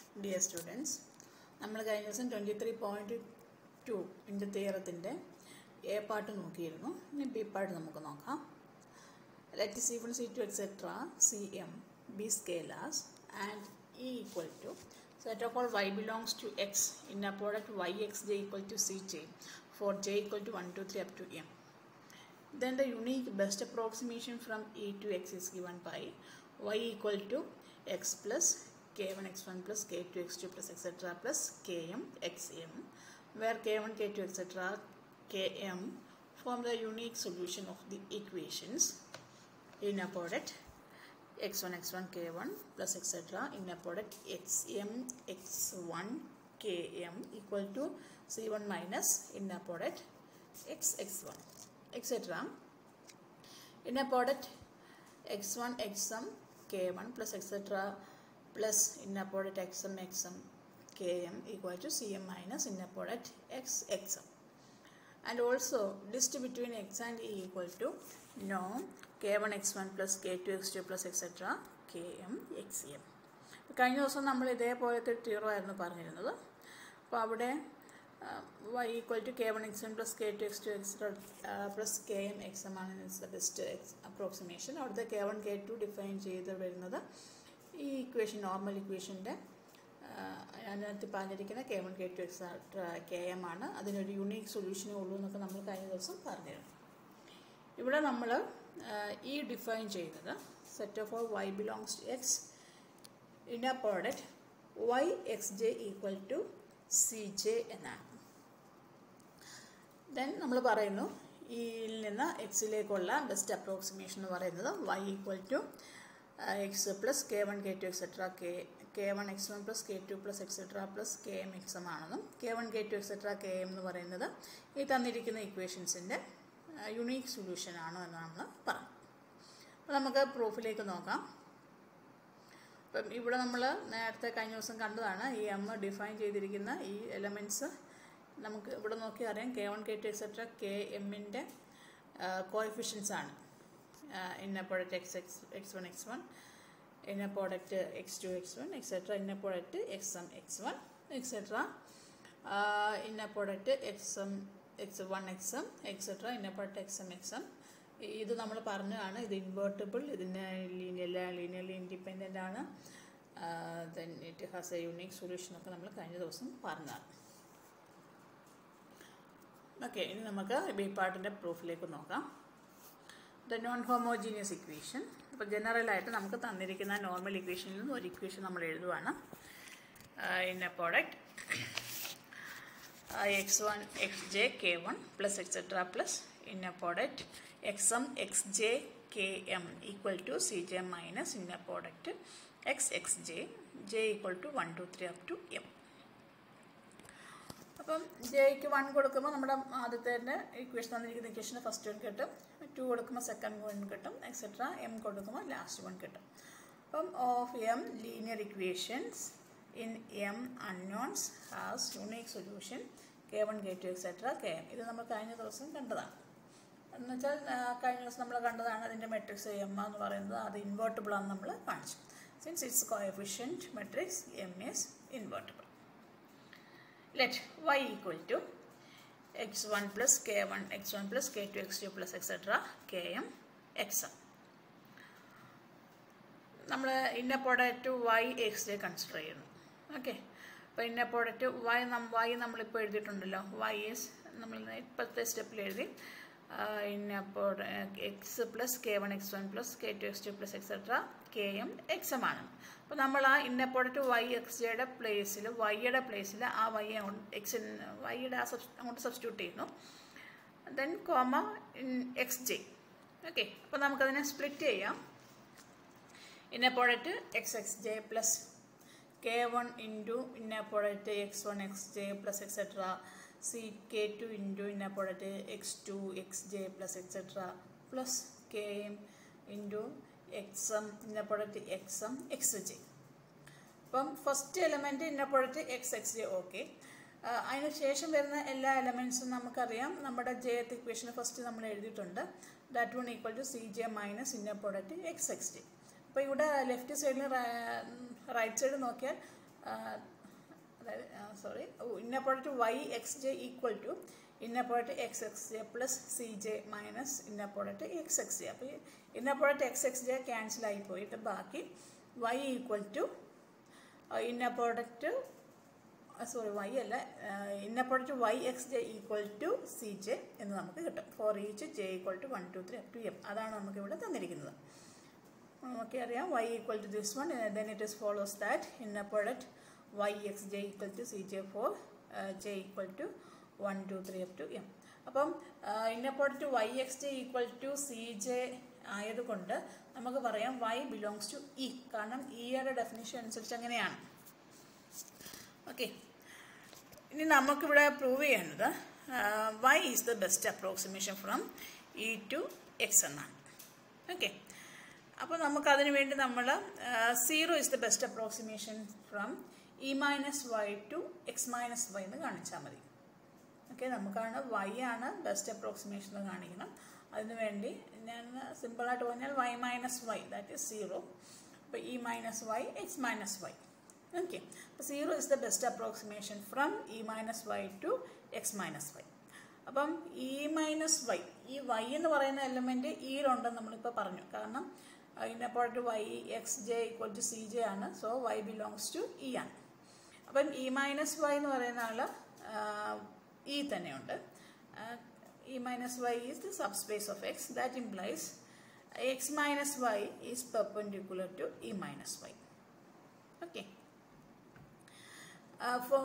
dear students നമ്മൾ കഴിഞ്ഞ ദിവസം ട്വൻറ്റി ത്രീ പോയിൻറ്റ് ടു ഇൻ്റെ തിയറത്തിൻ്റെ എ പാർട്ട് നോക്കിയിരുന്നു ഇനി ബി പാർട്ട് നമുക്ക് നോക്കാം let C one C two etcetera C M be scalars and E equal to set of all y belongs to x in a product y x j equal to c j for j equal to 1 2 3 up to m then the unique best approximation from e to x is given by y equal to x plus k1 x1 plus k2 x2 plus etc plus km xm where k1 k2 etc km form the unique solution of the equations in a product x1 x1 k1 plus etc in a product xm x1 km equal to c1 minus in a product x x1 etc in a product x1 xm k1 plus etc plus in a product xm xm km equal to cm minus in a product x xm and also list between x and e equal to no k1 x1 plus k2 x2 plus etc km xm കഴിഞ്ഞ ദിവസം നമ്മൾ ഇതേപോലത്തെ ടീറോ ആയിരുന്നു പറഞ്ഞിരുന്നത് അപ്പോൾ അവിടെ Y equal to K one X one plus K two X two X plus K M X M ആണ് the best approximation അവിടുത്തെ K one K two define ചെയ്ത് വരുന്നത് ഈ ഇക്വേഷൻ നോർമൽ ഇക്വേഷൻ്റെ അതിനകത്ത് പറഞ്ഞിരിക്കുന്ന K one K two X K M ആണ് അതിനൊരു യുണീക്ക് സൊല്യൂഷനേ ഉള്ളൂ എന്നൊക്കെ നമ്മൾ കഴിഞ്ഞ ദിവസം പറഞ്ഞിരുന്നു ഇവിടെ നമ്മൾ ഈ ഡിഫൈൻ ചെയ്തത് set of all Y belongs to X inner product Y X J equal to C J എന്നാണ് ദെൻ നമ്മൾ പറയുന്നു ഇയിൽ നിന്ന് എക്സിലേക്കുള്ള ബെസ്റ്റ് അപ്രോക്സിമേഷൻ എന്ന് പറയുന്നത് Y equal to X plus K one K two etcetera K K one X one plus K two plus etcetera plus K M X M ആണെന്നും K one K two etcetera K M എന്ന് പറയുന്നത് ഈ തന്നിരിക്കുന്ന ഇക്വേഷൻസിൻ്റെ unique solution ആണ് എന്ന് നമ്മൾ പറഞ്ഞു അപ്പോൾ നമുക്ക് പ്രൂഫിലേക്ക് നോക്കാം അപ്പം ഇവിടെ നമ്മൾ നേരത്തെ കഴിഞ്ഞ ദിവസം കണ്ടതാണ് ഈ എം ഡിഫൈൻ ചെയ്തിരിക്കുന്ന ഈ എലമെൻറ്റ്സ് നമുക്ക് ഇവിടെ നോക്കി അറിയാം K one K two etcetera K എമ്മിൻ്റെ കോയിഫിഷ്യൻസ് ആണ് inner product X X X one X one inner product X two X one etcetera inner product X M X one etcetera inner product X M X one X M etcetera inner product X M X M ഇത് നമ്മൾ പറഞ്ഞതാണ് ഇത് invertible ഇതിന് linear linearly independent ആണ് then it has a unique solution ഒക്കെ നമ്മൾ കഴിഞ്ഞ ദിവസം പറഞ്ഞതാണ് ഓക്കെ ഇനി നമുക്ക് ബി പാർട്ടിൻ്റെ പ്രൂഫിലേക്ക് നോക്കാം ദ നോൺ ഹോമോജീനിയസ് ഇക്വേഷൻ അപ്പോൾ ജനറലായിട്ട് നമുക്ക് തന്നിരിക്കുന്ന നോർമൽ ഇക്വേഷനിൽ നിന്ന് ഒരു ഇക്വേഷൻ നമ്മൾ എഴുതുവാണ് inner product X one X J K one plus etcetera plus inner product X M X J K M equal to C J minus inner product X X J J equal to one two three up to M അപ്പം ജെക്ക് one കൊടുക്കുമ്പോൾ നമ്മുടെ ആദ്യത്തെ equation തന്നിരിക്കുന്ന ഇക്വേഷന് first one കിട്ടും two കൊടുക്കുമ്പോൾ second one കിട്ടും എക്സെട്ര എം കൊടുക്കുമ്പോൾ ലാസ്റ്റ് വൺ കിട്ടും അപ്പം of M linear equations in M unknowns has unique solution K one K two etcetera K M ഇത് നമ്മൾ കഴിഞ്ഞ ദിവസം കണ്ടതാണ് എന്ന് വെച്ചാൽ കഴിഞ്ഞ ദിവസം നമ്മൾ കണ്ടതാണ് അതിൻ്റെ മെട്രിക്സ് എം എന്ന് പറയുന്നത് അത് ഇൻവേർട്ടബിൾ ആണെന്ന് നമ്മൾ കാണിച്ചു since its coefficient matrix M is invertible let y equal to x1 plus k1 x1 plus k2 x2 plus etc km xm നമ്മൾ inner product Y X J consider ചെയ്യുന്നു okay അപ്പോൾ inner product Y നം Y നമ്മളിപ്പോൾ എഴുതിയിട്ടുണ്ടല്ലോ Y S നമ്മൾ ഇപ്പോഴത്തെ സ്റ്റെപ്പിൽ എഴുതി inner X plus K one X one plus K two X two plus etcetera K M X M ആണ് അപ്പോൾ നമ്മൾ ആ ഇന്ന പ്രോഡക്റ്റ് വൈ എക്സ് ജെയുടെ പ്ലേസിൽ വൈയുടെ പ്ലേസിൽ ആ വൈ എക്സ് വൈയുടെ ആ സബ് അങ്ങോട്ട് സബ്സ്റ്റിറ്റ്യൂട്ട് ചെയ്യുന്നു then comma X J okay അപ്പോൾ നമുക്കതിനെ സ്പ്ലിറ്റ് ചെയ്യാം inner product X X J plus K one into inner product X one X J plus etcetera C K two into inner product X two X J plus etcetera plus K M into X M inner product X M X J അപ്പം first element inner product X X J okay അതിന് ശേഷം വരുന്ന എല്ലാ എലമെൻസും നമുക്കറിയാം നമ്മുടെ jth equation first നമ്മൾ എഴുതിയിട്ടുണ്ട് that one equal to C J minus inner product X X J അപ്പോൾ ഇവിടെ ലെഫ്റ്റ് സൈഡിൽ റൈറ്റ് സൈഡ് നോക്കിയാൽ അതായത് sorry inner product Y X J equal to inner product X X J plus C J minus inner product X X J അപ്പോൾ inner product X X J cancel ആയി പോയിട്ട് ബാക്കി Y equal to inner product sorry Y അല്ല inner product Y X J equal to C J എന്ന് നമുക്ക് കിട്ടും for each J equal to one two three up to M അതാണ് നമുക്ക് ഇവിടെ തന്നിരിക്കുന്നത് നമുക്കറിയാം Y equal to this one then it is follows that inner product Y X J equal to C J for J equal to one two three up to M അപ്പം inner product Y X J equal to C J ആയതുകൊണ്ട് നമുക്ക് പറയാം Y belongs to E കാരണം ഇയുടെ definition അനുസരിച്ച് അങ്ങനെയാണ് okay ഇനി നമുക്കിവിടെ പ്രൂവ് ചെയ്യേണ്ടത് Y is the best approximation from E to X എന്നാണ് ഓക്കെ അപ്പോൾ നമുക്കതിന് വേണ്ടി നമ്മൾ zero is the best approximation from E minus Y to X minus Y എന്ന് കാണിച്ചാൽ മതി ഓക്കെ നമുക്കാണ് വൈ ആണ് ബെസ്റ്റ് അപ്രോക്സിമേഷൻ എന്ന് കാണിക്കണം അതിനു വേണ്ടി ഞാൻ സിമ്പിളായിട്ട് പറഞ്ഞാൽ Y minus Y that is zero അപ്പോൾ E minus Y X minus Y okay അപ്പോൾ zero is the best approximation from E minus Y to X minus Y അപ്പം ഇ മൈനസ് വൈ ഈ വൈ എന്ന് പറയുന്ന എലമെൻറ്റ് ഇയിലുണ്ടെന്ന് നമ്മളിപ്പോൾ പറഞ്ഞു കാരണം inner product Y X J equal to C J ആണ് so Y belongs to E ആണ് അപ്പം ഇ മൈനസ് വൈ എന്ന് പറയുന്ന ആൾ ഇ തന്നെയുണ്ട് E minus Y is the subspace of X that implies X minus Y is perpendicular to E minus Y okay uh, for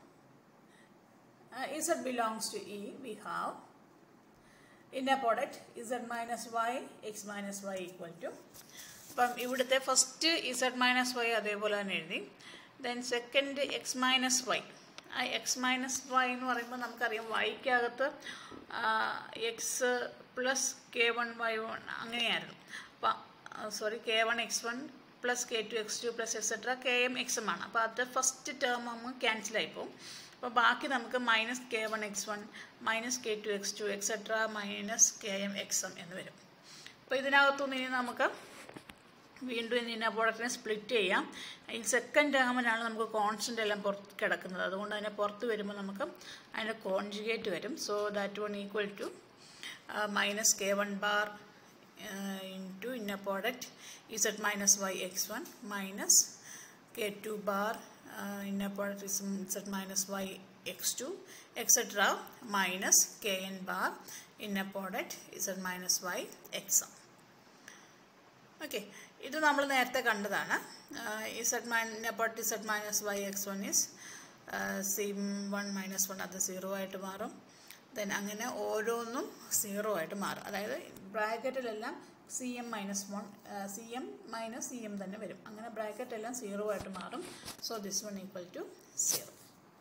uh, z belongs to e we have inner product z minus y x minus y equal to അപ്പം ഇവിടുത്തെ first Z minus Y അതേപോലെ തന്നെ എഴുതി then second X minus Y ആ X minus Y എന്ന് പറയുമ്പോൾ നമുക്കറിയാം വൈക്കകത്ത് X plus K one Y one അങ്ങനെയായിരുന്നു അപ്പം sorry K one X one plus K two X two plus etcetera K M X M ആണ് അപ്പോൾ അത് ഫസ്റ്റ് ടേം നമുക്ക് ക്യാൻസലായി പോകും അപ്പോൾ ബാക്കി നമുക്ക് minus K one X one minus K two X two etcetera minus K M X M എന്ന് വരും അപ്പോൾ ഇതിനകത്തുനിന്ന് ഇനി നമുക്ക് വീണ്ടും ഇതിനെ പ്രോഡക്റ്റിനെ സ്പ്ലിറ്റ് ചെയ്യാം ഈ സെക്കൻഡ് ടേമിനാണ് നമുക്ക് കോൺസ്റ്റൻ്റ് എല്ലാം പുറത്ത് കിടക്കുന്നത് അതുകൊണ്ട് അതിനെ പുറത്ത് വരുമ്പോൾ നമുക്ക് അതിൻ്റെ കോൺജുഗേറ്റ് വരും so that one equal to minus K one bar into inner product z minus y x1 minus k2 bar uh, inner product is z minus y x2 etc minus kn bar inner product z minus y xm okay ഇത് നമ്മൾ നേരത്തെ കണ്ടതാണ് Z മൈ നെപ്പോട്ട് Z minus Y X one is C one minus one അത് zero ആയിട്ട് മാറും ദെൻ അങ്ങനെ ഓരോന്നും സീറോ ആയിട്ട് മാറും അതായത് ബ്രാക്കറ്റിലെല്ലാം C M minus one C M minus C M തന്നെ വരും അങ്ങനെ ബ്രാക്കറ്റ് എല്ലാം സീറോ ആയിട്ട് മാറും so this one equal to zero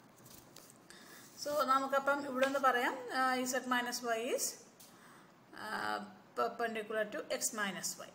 so നമുക്കപ്പം ഇവിടെ നിന്ന് പറയാം Z minus Y is perpendicular to X minus Y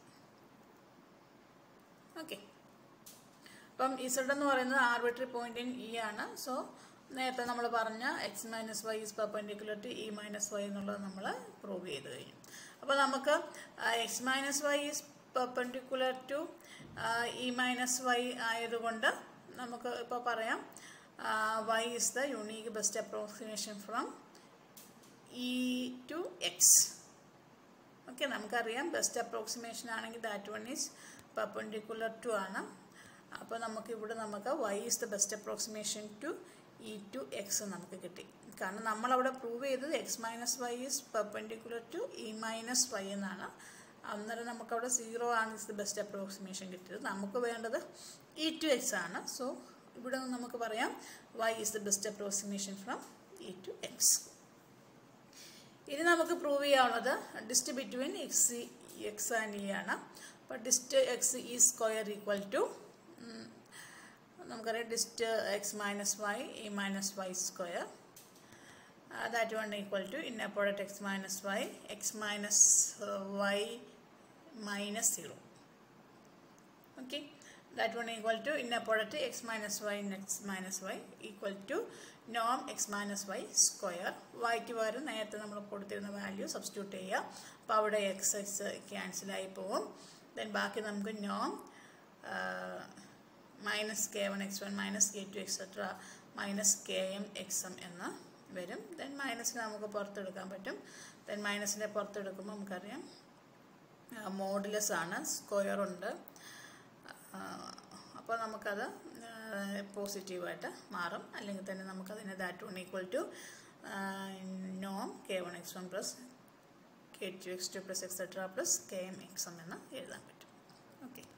okay അപ്പം ഇസഡ് എന്ന് പറയുന്നത് ആർബിട്രറി പോയിന്റ് ഇൻ ഇ ആണ് സോ നേരത്തെ നമ്മൾ പറഞ്ഞ X minus Y is perpendicular to E minus Y എന്നുള്ളത് നമ്മൾ പ്രൂവ് ചെയ്ത് കഴിഞ്ഞു അപ്പോൾ നമുക്ക് X minus Y is perpendicular to E minus Y ആയതുകൊണ്ട് നമുക്ക് ഇപ്പോൾ പറയാം Y is the unique best approximation from E to X okay നമുക്കറിയാം ബെസ്റ്റ് അപ്രോക്സിമേഷൻ ആണെങ്കിൽ that one is perpendicular to ആണ് അപ്പോൾ നമുക്ക് ഇവിടെ നമുക്ക് Y is the best approximation to E to X നമുക്ക് കിട്ടി കാരണം നമ്മളവിടെ പ്രൂവ് ചെയ്തത് X minus Y is perpendicular to E minus Y എന്നാണ് അന്നേരം നമുക്കവിടെ സീറോ ആണ് ഇസ് ദ ബെസ്റ്റ് അപ്രോക്സിമേഷൻ കിട്ടിയത് നമുക്ക് വേണ്ടത് ഇ ടു എക്സ് ആണ് സോ ഇവിടെ നിന്ന് നമുക്ക് പറയാം Y is the best approximation from E to X ഇനി നമുക്ക് പ്രൂവ് ചെയ്യാനുള്ളത് dist between X X and E ആണ് അപ്പോൾ dist X E square equal to നമുക്കറിയാം dist X minus Y E minus Y square that one equal to inner product X minus Y X minus Y minus zero okay that one equal to inner product X minus Y X minus Y equal to നോം X minus Y square വൈക്ക് പകരം നേരത്തെ നമ്മൾ കൊടുത്തിരുന്ന value substitute ചെയ്യുക അപ്പോൾ അവിടെ X X ക്യാൻസലായി പോകും ദെൻ ബാക്കി നമുക്ക് നോം minus K one X one minus K two etcetera minus K M X M എന്ന് വരും ദെൻ മൈനസിനെ നമുക്ക് പുറത്തെടുക്കാൻ പറ്റും ദെൻ മൈനസിനെ പുറത്തെടുക്കുമ്പോൾ നമുക്കറിയാം മോഡുലസ് ആണ് സ്ക്വയർ ഉണ്ട് അപ്പോൾ നമുക്കത് പോസിറ്റീവായിട്ട് മാറും അല്ലെങ്കിൽ തന്നെ നമുക്കതിനെ ദാറ്റ് വൺ ഈക്വൽ ടു നോം K one X one plus K two X two plus etcetera plus K M X M എന്ന് എഴുതാൻ പറ്റും ഓക്കെ